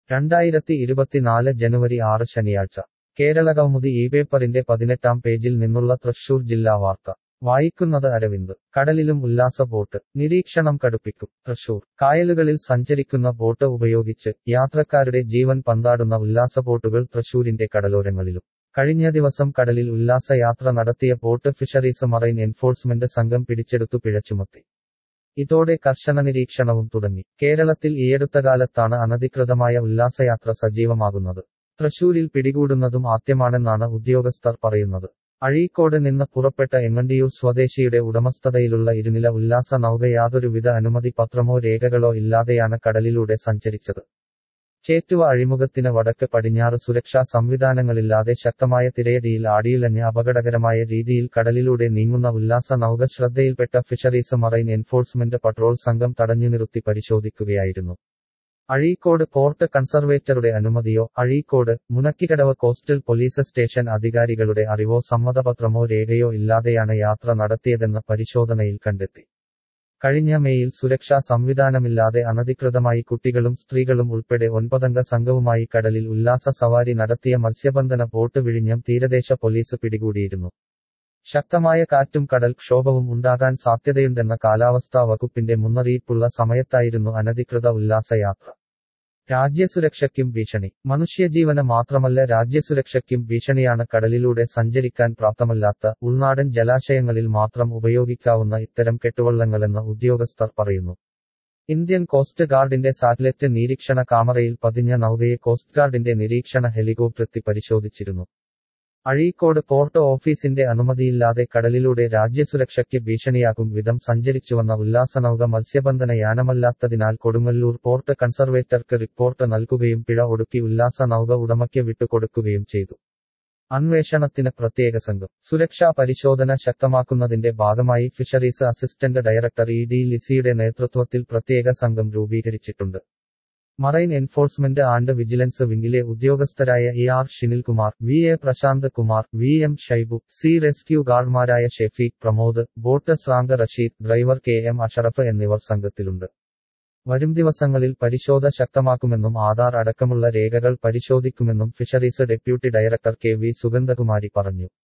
രണ്ടായിരത്തി ഇരുപത്തിനാല് ജനുവരി ആറ് ശനിയാഴ്ച കേരളകൗമുദി ഈ പേപ്പറിന്റെ പതിനെട്ടാം പേജിൽ നിന്നുള്ള തൃശൂർ ജില്ലാ വാർത്ത വായിക്കുന്നത് അരവിന്ദ് കടലിലും ഉല്ലാസ ബോട്ട് നിരീക്ഷണം കടുപ്പിക്കും തൃശൂർ കായലുകളിൽ സഞ്ചരിക്കുന്ന ബോട്ട് ഉപയോഗിച്ച് യാത്രക്കാരുടെ ജീവൻ പന്താടുന്ന ഉല്ലാസ ബോട്ടുകൾ തൃശൂരിന്റെ കടലോരങ്ങളിലും കഴിഞ്ഞ ദിവസം കടലിൽ ഉല്ലാസയാത്ര നടത്തിയ ബോട്ട് ഫിഷറീസ് മറൈൻ എൻഫോഴ്സ്മെന്റ് സംഘം പിടിച്ചെടുത്തു പിഴ ചുമത്തി ഇതോടെ കർശന നിരീക്ഷണവും തുടങ്ങി കേരളത്തിൽ ഈയടുത്തകാലത്താണ് അനധികൃതമായ ഉല്ലാസയാത്ര സജീവമാകുന്നത് തൃശൂരിൽ പിടികൂടുന്നതും ആദ്യമാണെന്നാണ് ഉദ്യോഗസ്ഥർ പറയുന്നത് അഴീക്കോട് നിന്ന് പുറപ്പെട്ട എങ്ങണ്ടിയൂർ സ്വദേശിയുടെ ഉടമസ്ഥതയിലുള്ള ഇരുനില ഉല്ലാസ നൗക യാതൊരുവിധ അനുമതി പത്രമോ രേഖകളോ ഇല്ലാതെയാണ് കടലിലൂടെ സഞ്ചരിച്ചത് ചേറ്റുവ അഴിമുഖത്തിന് വടക്ക് പടിഞ്ഞാറ് സുരക്ഷാ സംവിധാനങ്ങളില്ലാതെ ശക്തമായ തിരയടിയിൽ ആടിയുലഞ്ഞ് അപകടകരമായ രീതിയിൽ കടലിലൂടെ നീങ്ങുന്ന ഉല്ലാസ നൗക ശ്രദ്ധയിൽപ്പെട്ട ഫിഷറീസ് മറൈൻ എൻഫോഴ്സ്മെന്റ് പട്രോൾ സംഘം തടഞ്ഞു നിർത്തി പരിശോധിക്കുകയായിരുന്നു അഴീക്കോട് പോർട്ട് കൺസർവേറ്ററുടെ അനുമതിയോ Azhikode Munakkakadavu coastal police station അധികാരികളുടെ അറിവോ സമ്മതപത്രമോ രേഖയോ ഇല്ലാതെയാണ് യാത്ര നടത്തിയതെന്ന് പരിശോധനയിൽ കണ്ടെത്തി കഴിഞ്ഞ മേയിൽ സുരക്ഷാ സംവിധാനമില്ലാതെ അനധികൃതമായി കുട്ടികളും സ്ത്രീകളും ഉൾപ്പെടെ ഒൻപതംഗ സംഘവുമായി കടലിൽ ഉല്ലാസ സവാരി നടത്തിയ മത്സ്യബന്ധന ബോട്ട് വിഴിഞ്ഞം തീരദേശ പോലീസ് പിടികൂടിയിരുന്നു ശക്തമായ കാറ്റും കടൽ ക്ഷോഭവും ഉണ്ടാകാൻ സാധ്യതയുണ്ടെന്ന കാലാവസ്ഥാ വകുപ്പിന്റെ മുന്നറിയിപ്പുള്ള സമയത്തായിരുന്നു അനധികൃത ഉല്ലാസയാത്ര രാജ്യസുരക്ഷയ്ക്കും ഭീഷണി മനുഷ്യജീവന് മാത്രമല്ല രാജ്യസുരക്ഷയ്ക്കും ഭീഷണിയാണ് കടലിലൂടെ സഞ്ചരിക്കാൻ പ്രാപ്തമല്ലാത്ത ഉൾനാടൻ ജലാശയങ്ങളിൽ മാത്രം ഉപയോഗിക്കാവുന്ന ഇത്തരം കെട്ടുവള്ളങ്ങളെന്ന് ഉദ്യോഗസ്ഥർ പറയുന്നു ഇന്ത്യൻ കോസ്റ്റ് ഗാർഡിന്റെ സാറ്റലൈറ്റ് നിരീക്ഷണ കാമറയിൽ പതിഞ്ഞ നൗകയെ കോസ്റ്റ് ഗാർഡിന്റെ നിരീക്ഷണ ഹെലികോപ്റ്റർ പരിശോധിച്ചിരുന്നു അഴീക്കോട് പോർട്ട് ഓഫീസിന്റെ അനുമതിയില്ലാതെ കടലിലൂടെ രാജ്യസുരക്ഷയ്ക്ക് ഭീഷണിയാകും വിധം സഞ്ചരിച്ചുവന്ന ഉല്ലാസനൗക മത്സ്യബന്ധന യാനമല്ലാത്തതിനാൽ കൊടുങ്ങല്ലൂർ പോർട്ട് കൺസർവേറ്റർക്ക് റിപ്പോർട്ട് നൽകുകയും പിഴ ഒടുക്കി ഉല്ലാസ നൗക ഉടമയ്ക്ക് വിട്ടുകൊടുക്കുകയും ചെയ്തു അന്വേഷണത്തിന് പ്രത്യേക സംഘം സുരക്ഷാ പരിശോധന ശക്തമാക്കുന്നതിന്റെ ഭാഗമായി fisheries assistant director E D ലിസിയുടെ നേതൃത്വത്തിൽ പ്രത്യേക സംഘം രൂപീകരിച്ചിട്ടുണ്ട് മറൈൻ എൻഫോഴ്സ്മെന്റ് ആൻഡ് വിജിലൻസ് വിംഗിലെ ഉദ്യോഗസ്ഥരായ E R Shinilkumar V A Prashanth Kumar V M Shaibu C rescue ഗാർഡ്മാരായ ഷെഫീഖ് പ്രമോദ് ബോട്ട് സ്രാങ്ക Rasheed driver K M Ashraf എന്നിവർ സംഘത്തിലുണ്ട് വരും ദിവസങ്ങളിൽ പരിശോധ ശക്തമാക്കുമെന്നും ആധാർ അടക്കമുള്ള രേഖകൾ പരിശോധിക്കുമെന്നും fisheries deputy director K V Sugandhakumari പറഞ്ഞു